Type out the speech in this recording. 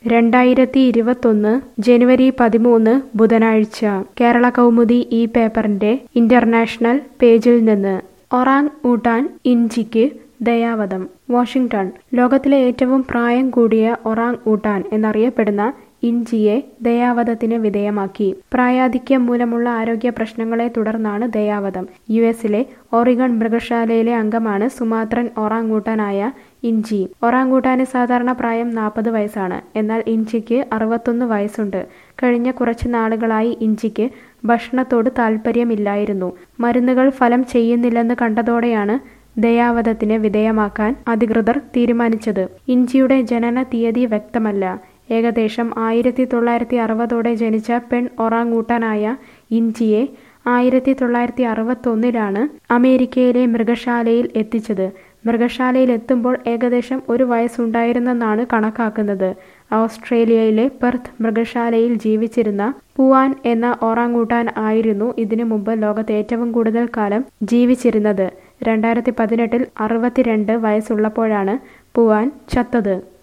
രണ്ടായിരത്തി ഇരുപത്തൊന്ന് ജനുവരി പതിമൂന്ന് ബുധനാഴ്ച കേരള കൗമുദി ഈ പേപ്പറിന്റെ ഇന്റർനാഷണൽ പേജിൽ നിന്ന് ഒറാങ് ഊട്ടാൻ ഇഞ്ചിക്ക് ദയാവധം വാഷിംഗ്ടൺ ലോകത്തിലെ ഏറ്റവും പ്രായം കൂടിയ ഒറാങ് ഊട്ടാൻ എന്നറിയപ്പെടുന്ന ഇഞ്ചിയെ ദയാവധത്തിന് വിധേയമാക്കി പ്രായാധിക്യം മൂലമുള്ള ആരോഗ്യ പ്രശ്നങ്ങളെ തുടർന്നാണ് ദയാവധം യു എസിലെ ഒറിഗൺ മൃഗശാലയിലെ അംഗമാണ് സുമാത്രൻ ഒറാങ്ങൂട്ടാനായ ഇഞ്ചി ഒറാങ്ങൂട്ടാന് സാധാരണ പ്രായം നാൽപ്പത് വയസ്സാണ് എന്നാൽ ഇഞ്ചിക്ക് അറുപത്തൊന്ന് വയസ്സുണ്ട് കഴിഞ്ഞ കുറച്ച് നാളുകളായി ഇഞ്ചിക്ക് ഭക്ഷണത്തോട് താല്പര്യമില്ലായിരുന്നു മരുന്നുകൾ ഫലം ചെയ്യുന്നില്ലെന്ന് കണ്ടതോടെയാണ് ദയാവധത്തിന് വിധേയമാക്കാൻ അധികൃതർ തീരുമാനിച്ചത് ഇഞ്ചിയുടെ ജനന തീയതി വ്യക്തമല്ല ഏകദേശം ആയിരത്തി തൊള്ളായിരത്തി അറുപതോടെ ജനിച്ച പെൺ ഒറാങ്ങൂട്ടാനായ ഇഞ്ചിയെ ആയിരത്തി തൊള്ളായിരത്തി അറുപത്തൊന്നിലാണ് അമേരിക്കയിലെ മൃഗശാലയിൽ എത്തിച്ചത് മൃഗശാലയിൽ എത്തുമ്പോൾ ഏകദേശം ഒരു വയസ്സുണ്ടായിരുന്നെന്നാണ് കണക്കാക്കുന്നത് ഓസ്ട്രേലിയയിലെ പെർത്ത് മൃഗശാലയിൽ ജീവിച്ചിരുന്ന പുവാൻ എന്ന ഒറാങ്ങൂട്ടാൻ ആയിരുന്നു ഇതിനു മുമ്പ് ലോകത്ത് ഏറ്റവും കൂടുതൽ കാലം ജീവിച്ചിരുന്നത് രണ്ടായിരത്തി പതിനെട്ടിൽ അറുപത്തിരണ്ട് വയസ്സുള്ളപ്പോഴാണ് പുവാൻ ചത്തത്